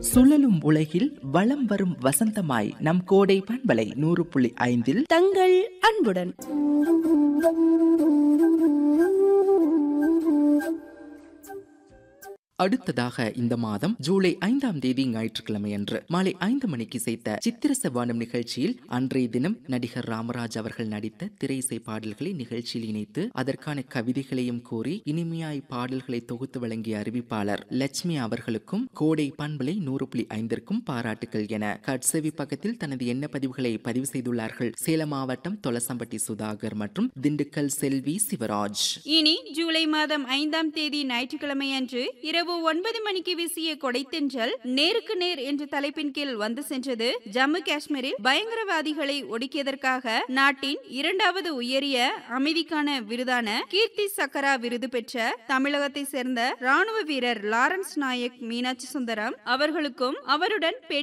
சுழலும் உலகில் வலம் வரும் வசந்தமாய் நம் கோடை பண்பலை நூறு புள்ளி ஐந்தில் தங்கள் அன்புடன் அடுத்ததாக இந்த மாதம் ஜூலை ஐந்தாம் தேதி ஞாயிற்றுக்கிழமை அன்று மாலை ஐந்து மணிக்கு செய்த சித்திர செவ்வானம் நிகழ்ச்சியில் அன்றைய தினம் நடிகர் ராமராஜ் அவர்கள் நடித்த திரைசை பாடல்களை நிகழ்ச்சியில் இணைத்து அதற்கான கவிதைகளையும் கூறி இனிமையாய் பாடல்களை தொகுத்து வழங்கிய அறிவிப்பாளர் லட்சுமி அவர்களுக்கும் கோடை பண்பலை நூறு புள்ளி ஐந்திற்கும் பாராட்டுகள் என கட்செவி பக்கத்தில் தனது எண்ண பதிவுகளை பதிவு செய்துள்ளார்கள் சேலம் மாவட்டம் தொலசம்பட்டி சுதாகர் மற்றும் திண்டுக்கல் செல்வி சிவராஜ் இனி ஜூலை மாதம் ஐந்தாம் தேதி ஞாயிற்றுக்கிழமை அன்று இரவு ஒன்பது மணிக்கு வீசிய கொடைத்தென்றல் நேருக்கு நேர் என்ற தலைப்பின் கீழ் வந்து சென்றது ஜம்மு காஷ்மீரில் பயங்கரவாதிகளை ஒடுக்கியதற்காக நாட்டின் இரண்டாவது உயரிய அமைதிக்கான விருதான கீர்த்தி சக்கரா விருது பெற்ற தமிழகத்தை சேர்ந்த ராணுவ வீரர் லாரன்ஸ் நாயக் மீனாட்சி சுந்தரம் அவர்களுக்கும் அவருடன்